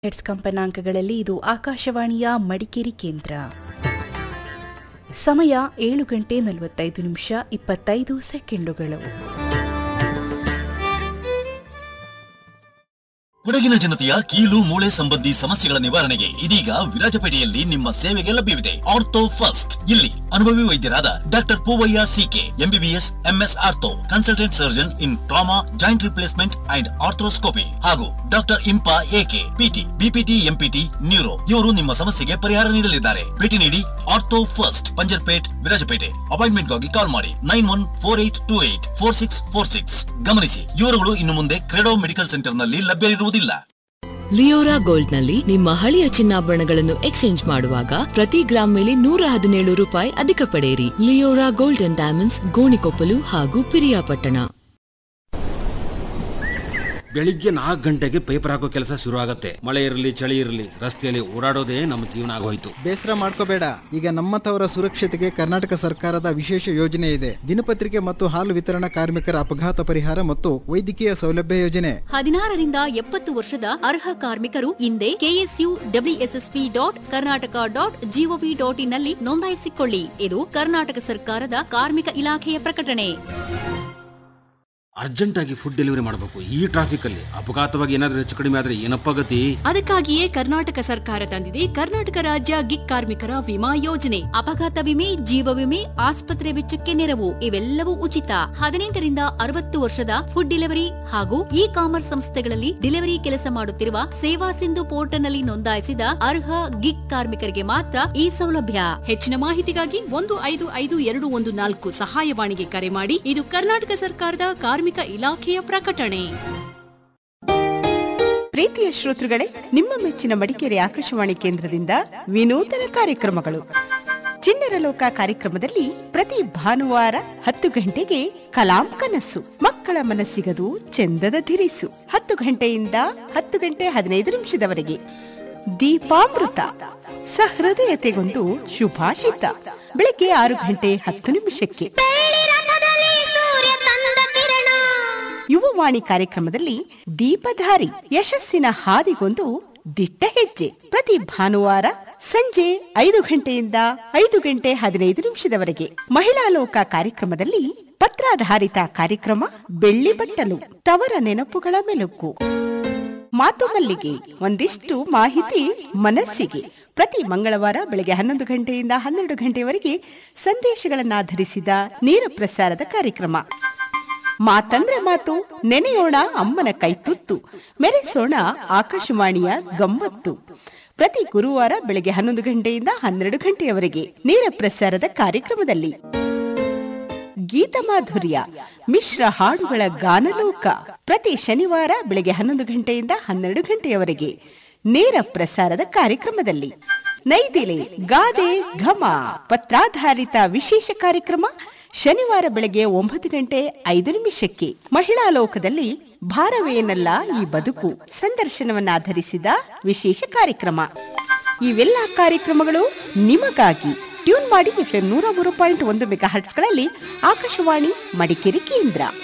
heads ಕಂಪನಾಂಕಗಳಲ್ಲಿ ಇದು ಆಕಾಶವಾಣಿಯ ಮಡಿಕೇರಿ ಕೇಂದ್ರ ಸಮಯ ಏಳು ಗಂಟೆ ನಲವತ್ತೈದು ನಿಮಿಷ ಇಪ್ಪತ್ತೈದು ಸೆಕೆಂಡುಗಳು ಕೊಡಗಿನ ಜನತೆಯ ಕೀಲು ಮೂಳೆ ಸಂಬಂಧಿ ಸಮಸ್ಯೆಗಳ ನಿವಾರಣೆಗೆ ಇದೀಗ ವಿರಾಜಪೇಟೆಯಲ್ಲಿ ನಿಮ್ಮ ಸೇವೆಗೆ ಲಭ್ಯವಿದೆ ಆರ್ಥೋ ಫಸ್ಟ್ ಇಲ್ಲಿ ಅನುಭವಿ ವೈದ್ಯರಾದ doctor Poovaiah CK MBBS MS ortho consultant surgeon in trauma joint replacement and arthroscopy ಹಾಗೂ doctor Impa AK PT BPT MPT neuro ಇವರು ನಿಮ್ಮ ಸಮಸ್ಯೆಗೆ ಪರಿಹಾರ ನೀಡಲಿದ್ದಾರೆ ಭೇಟಿ ನೀಡಿ ಆರ್ಥೋ ಫಸ್ಟ್ ಪಂಜರ್ಪೇಟ್ ವಿರಾಜಪೇಟೆ ಅಪಾಯಿಂಟ್ಮೆಂಟ್ಗಾಗಿ ಕಾಲ್ ಮಾಡಿ nine one four eight two eight four six four six ಗಮನಿಸಿ ಇವರುಗಳು ಇನ್ನು ಮುಂದೆ ಕ್ರೆಡೋ ಮೆಡಿಕಲ್ ಸೆಂಟರ್ ನಲ್ಲಿ ಲಭ್ಯ ಇರುವುದಿಲ್ಲ ಲಿಯೋರಾ ಗೋಲ್ಡ್ ನಲ್ಲಿ ನಿಮ್ಮ ಹಳೆಯ ಚಿನ್ನಾಭರಣಗಳನ್ನು ಎಕ್ಸ್ಚೇಂಜ್ ಮಾಡುವಾಗ ಪ್ರತಿ ಗ್ರಾಮ್ ಮೇಲೆ ನೂರ ಹದಿನೇಳು ರೂಪಾಯಿ ಅಧಿಕ ಪಡೆಯಿರಿ Leora gold and diamonds Gonikoppal ಹಾಗೂ ಪಿರಿಯಾಪಟ್ಟಣ ಬೆಳಿಗ್ಗೆ ನಾಲ್ಕು ಗಂಟೆಗೆ ಪೇಪರ್ ಹಾಕೋ ಕೆಲಸ ಶುರು ಆಗತ್ತೆ ಮಳೆ ಇರಲಿ ಚಳಿ ಇರಲಿ ರಸ್ತೆಯಲ್ಲಿ ಓಡಾಡೋದೇ ನಮ್ಮ ಜೀವನ ಆಗೋಯ್ತು ಬೇಸರ ಮಾಡ್ಕೋಬೇಡ ಈಗ ನಮ್ಮತವರ ಸುರಕ್ಷತೆಗೆ ಕರ್ನಾಟಕ ಸರ್ಕಾರದ ವಿಶೇಷ ಯೋಜನೆ ಇದೆ ದಿನಪತ್ರಿಕೆ ಮತ್ತು ಹಾಲು ವಿತರಣಾ ಕಾರ್ಮಿಕರ ಅಪಘಾತ ಪರಿಹಾರ ಮತ್ತು ವೈದ್ಯಕೀಯ ಸೌಲಭ್ಯ ಯೋಜನೆ ಹದಿನಾರರಿಂದ ಎಪ್ಪತ್ತು ವರ್ಷದ ಅರ್ಹ ಕಾರ್ಮಿಕರು ಹಿಂದೆ KSU WSSP dot Karnataka dot GOV dot in ನಲ್ಲಿ ನೋಂದಾಯಿಸಿಕೊಳ್ಳಿ ಇದು ಕರ್ನಾಟಕ ಸರ್ಕಾರದ ಕಾರ್ಮಿಕ ಇಲಾಖೆಯ ಪ್ರಕಟಣೆ ಅರ್ಜೆಂಟ್ ಆಗಿ ಫುಡ್ ಡೆಲಿವರಿ ಮಾಡಬೇಕು ಈ ಟ್ರಾಫಿಕ್ ಅಲ್ಲಿ ಅಪಘಾತವಾಗಿ ಏನಾದ್ರೂ ಹೆಚ್ಚು ಕಡಿಮೆ ಆದ್ರೆ ಏನಪ್ಪ ಗತಿ ಅದಕ್ಕಾಗಿಯೇ ಕರ್ನಾಟಕ ಸರ್ಕಾರ ತಂದಿದೆ ಕರ್ನಾಟಕ ರಾಜ್ಯ ಗಿಗ್ ಕಾರ್ಮಿಕರ ವಿಮಾ ಯೋಜನೆ ಅಪಘಾತ ವಿಮೆ ಜೀವ ವಿಮೆ ಆಸ್ಪತ್ರೆ ವೆಚ್ಚಕ್ಕೆ ನೆರವು ಇವೆಲ್ಲವೂ ಉಚಿತ ಹದಿನೆಂಟರಿಂದ ಅರವತ್ತು ವರ್ಷದ ಫುಡ್ ಡೆಲಿವರಿ ಹಾಗೂ ಇ ಕಾಮರ್ಸ್ ಸಂಸ್ಥೆಗಳಲ್ಲಿ ಡೆಲಿವರಿ ಕೆಲಸ ಮಾಡುತ್ತಿರುವ ಸೇವಾ ಸಿಂಧು ಪೋರ್ಟಲ್ನಲ್ಲಿ ನೋಂದಾಯಿಸಿದ ಅರ್ಹ ಗಿಗ್ ಕಾರ್ಮಿಕರಿಗೆ ಮಾತ್ರ ಈ ಸೌಲಭ್ಯ ಹೆಚ್ಚಿನ ಮಾಹಿತಿಗಾಗಿ ಒಂದು ಐದು ಐದು ಎರಡು ಒಂದು ನಾಲ್ಕು ಸಹಾಯವಾಣಿಗೆ ಕರೆ ಮಾಡಿ ಇದು ಕರ್ನಾಟಕ ಸರ್ಕಾರದ ಕಾರ್ಮಿಕ ಇಲಾಖೆಯ ಪ್ರಕಟಣೆ ಪ್ರೀತಿಯ ಶ್ರೋತೃಗಳೇ ನಿಮ್ಮ ಮೆಚ್ಚಿನ ಮಡಿಕೇರಿ ಆಕಾಶವಾಣಿ ಕೇಂದ್ರದಿಂದ ವಿನೂತನ ಕಾರ್ಯಕ್ರಮಗಳು ಚಿಣ್ಣರ ಲೋಕ ಕಾರ್ಯಕ್ರಮದಲ್ಲಿ ಪ್ರತಿ ಭಾನುವಾರ ಹತ್ತು ಗಂಟೆಗೆ ಕಲಾಂ ಕನಸು ಮಕ್ಕಳ ಮನಸ್ಸಿಗದು ಚಂದದ ಧಿರಿಸು ಹತ್ತು ಗಂಟೆಯಿಂದ ಹತ್ತು ಗಂಟೆ ಹದಿನೈದು ನಿಮಿಷದವರೆಗೆ ದೀಪಾಮೃತ ಸಹೃದಯತೆಗೊಂದು ಶುಭಾಷಿತ ಬೆಳಗ್ಗೆ ಆರು ಗಂಟೆ ಹತ್ತು ನಿಮಿಷಕ್ಕೆ ಯುವವಾಣಿ ಕಾರ್ಯಕ್ರಮದಲ್ಲಿ ದೀಪಧಾರಿ ಯಶಸ್ಸಿನ ಹಾದಿಗೊಂದು ದಿಟ್ಟ ಹೆಜ್ಜೆ ಪ್ರತಿ ಭಾನುವಾರ ಸಂಜೆ ಐದು ಗಂಟೆಯಿಂದ ಐದು ಗಂಟೆ ಹದಿನೈದು ನಿಮಿಷದವರೆಗೆ ಮಹಿಳಾ ಲೋಕ ಕಾರ್ಯಕ್ರಮದಲ್ಲಿ ಪತ್ರಾಧಾರಿತ ಕಾರ್ಯಕ್ರಮ ಬೆಳ್ಳಿ ಬಟ್ಟಲು ತವರ ನೆನಪುಗಳ ಮೆಲುಕು ಮಾತು ಮಲ್ಲಿಗೆ ಒಂದಿಷ್ಟು ಮಾಹಿತಿ ಮನಸ್ಸಿಗೆ ಪ್ರತಿ ಮಂಗಳವಾರ ಬೆಳಗ್ಗೆ ಹನ್ನೊಂದು ಗಂಟೆಯಿಂದ ಹನ್ನೆರಡು ಗಂಟೆಯವರೆಗೆ ಸಂದೇಶಗಳನ್ನಾಧರಿಸಿದ ನೇರ ಪ್ರಸಾರದ ಕಾರ್ಯಕ್ರಮ ಮಾತಂದ್ರೆ ಮಾತು ನೆನೆಯೋಣ ಅಮ್ಮನ ಕೈತುತ್ತು ಮೆರೆಸೋಣ ಆಕಾಶವಾಣಿಯ ಗಮ್ಮತ್ತು ಪ್ರತಿ ಗುರುವಾರ ಬೆಳಗ್ಗೆ ಹನ್ನೊಂದು ಗಂಟೆಯಿಂದ ಹನ್ನೆರಡು ಗಂಟೆಯವರೆಗೆ ನೇರ ಪ್ರಸಾರದ ಕಾರ್ಯಕ್ರಮದಲ್ಲಿ ಗೀತಮಾಧುರ್ಯ ಮಿಶ್ರ ಹಾಡುಗಳ ಗಾನಲೋಕ ಪ್ರತಿ ಶನಿವಾರ ಬೆಳಗ್ಗೆ ಹನ್ನೊಂದು ಗಂಟೆಯಿಂದ ಹನ್ನೆರಡು ಗಂಟೆಯವರೆಗೆ ನೇರ ಪ್ರಸಾರದ ಕಾರ್ಯಕ್ರಮದಲ್ಲಿ ನೈದಿಲೆ ಗಾದೆ ಘಮ ಪತ್ರಾಧಾರಿತ ವಿಶೇಷ ಕಾರ್ಯಕ್ರಮ ಶನಿವಾರ ಬೆಳಗ್ಗೆ ಒಂಬತ್ತು ಗಂಟೆ ಐದು ನಿಮಿಷಕ್ಕೆ ಮಹಿಳಾ ಲೋಕದಲ್ಲಿ ಭಾರವೇನಲ್ಲ ಈ ಬದುಕು ಸಂದರ್ಶನವನ್ನಾಧರಿಸಿದ ವಿಶೇಷ ಕಾರ್ಯಕ್ರಮ ಇವೆಲ್ಲ ಕಾರ್ಯಕ್ರಮಗಳು ನಿಮಗಾಗಿ ಟ್ಯೂನ್ ಮಾಡಿ ಎಫ್ಎಂ ನೂರ ಮೂರು ಪಾಯಿಂಟ್ ಒಂದು ಮೆಗಾ ಹರ್ಟ್ಸ್ಗಳಲ್ಲಿ ಆಕಾಶವಾಣಿ ಮಡಿಕೇರಿ ಕೇಂದ್ರ